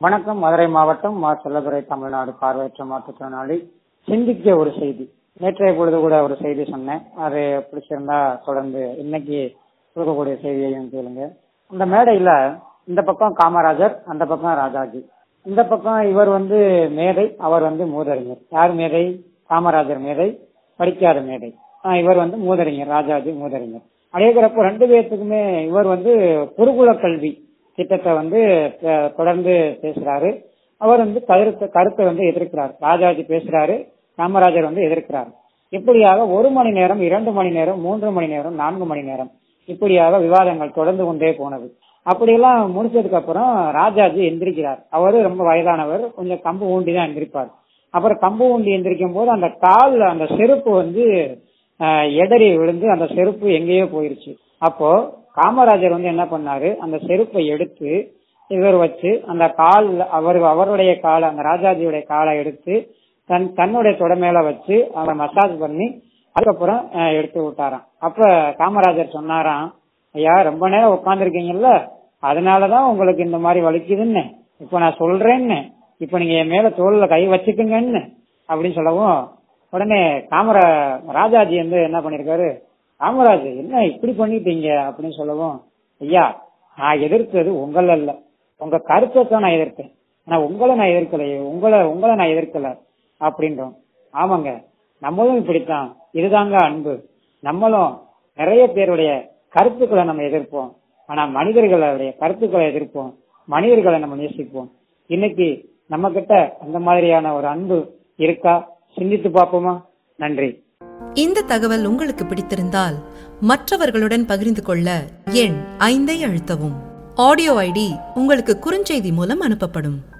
வணக்கம் மதுரை மாவட்டம் மா செல்லதுரை தமிழ்நாடு பார்வையற்ற மாற்றுத்திறனாளி சிந்திக்க ஒரு செய்தி நேற்றைய பொழுது கூட ஒரு செய்தி சொன்னேன் அது பிடிச்சிருந்தா தொடர்ந்து இன்னைக்கு கொடுக்கக்கூடிய செய்தியையும் கேளுங்க இந்த மேடையில இந்த பக்கம் காமராஜர் அந்த பக்கம் ராஜாஜி இந்த பக்கம் இவர் வந்து மேதை அவர் வந்து மூதறிஞர் யார் மேதை காமராஜர் மேதை படிக்காத மேதை ஆஹ் இவர் வந்து மூதறிஞர் ராஜாஜி மூதறிஞர் அடையக்கிறப்ப ரெண்டு பேர்த்துக்குமே இவர் வந்து குருகுல கல்வி திட்டத்தை வந்து அஹ், தொடர்ந்து பேசுறாரு அவர் வந்து கருத்தை கருத்தை வந்து எதிர்க்கிறார் ராஜாஜி பேசுறாரு காமராஜர் வந்து எதிர்க்கிறார் இப்படியாக ஒரு மணி நேரம் இரண்டு மணி நேரம் மூன்று மணி நேரம் நான்கு மணி நேரம் இப்படியாக விவாதங்கள் தொடர்ந்து கொண்டே போனது அப்படியெல்லாம் முடிச்சதுக்கு அப்புறம் ராஜாஜி எந்திரிக்கிறார் அவரு ரொம்ப வயதானவர் கொஞ்சம் கம்பு ஊண்டி தான் எந்திரிப்பார் அப்புறம் கம்பு ஊண்டி எந்திரிக்கும் போது அந்த கால் அந்த செருப்பு வந்து ஆஹ், எடறி விழுந்து அந்த செருப்பு எங்கேயோ போயிருச்சு அப்போ காமராஜர் வந்து என்ன பண்ணாரு அந்த செருப்பை எடுத்து இவர் வச்சு அந்த கால் அவர் அவருடைய காலை அந்த ராஜாஜியுடைய காலை எடுத்து தன் தன்னுடைய தொட மேல வச்சு அவரை மசாஜ் பண்ணி அதுக்கப்புறம் அஹ், எடுத்து விட்டாராம் அப்ப காமராஜர் சொன்னாராம் ஐயா ரொம்ப நேரம் உட்காந்துருக்கீங்கல்ல அதனாலதான் உங்களுக்கு இந்த மாதிரி வலிக்குதுன்னு இப்ப நான் சொல்றேன்னு இப்ப நீங்க என் மேல தோல்ல கை வச்சுக்குங்கன்னு அப்படின்னு சொல்லவும் உடனே காமரா ராஜாஜி வந்து என்ன பண்ணிருக்காரு காமராஜ் என்ன இப்படி பண்ணிட்டீங்க அப்படின்னு சொல்லவும் ஐயா நான் எதிர்த்தது உங்கள அல்ல உங்க கருத்தை தான் நான் எதிர்த்தேன் ஆனா உங்களை நான் எதிர்க்கலையே உங்களை உங்களை நான் எதிர்க்கல அப்படின்றோம் ஆமாங்க நம்மளும் இப்படித்தான் இதுதாங்க அன்பு நம்மளும் நிறைய பேருடைய கருத்துக்களை நம்ம எதிர்ப்போம் ஆனா மனிதர்களுடைய கருத்துக்களை எதிர்ப்போம் மனிதர்களை நம்ம நேசிப்போம் இன்னைக்கு நம்ம கிட்ட அந்த மாதிரியான ஒரு அன்பு இருக்கா சிந்தித்து பார்ப்போமா நன்றி இந்த தகவல் உங்களுக்கு பிடித்திருந்தால் மற்றவர்களுடன் பகிர்ந்து கொள்ள எண் ஐந்தை அழுத்தவும் ஆடியோ ஐடி உங்களுக்கு குறுஞ்செய்தி மூலம் அனுப்பப்படும்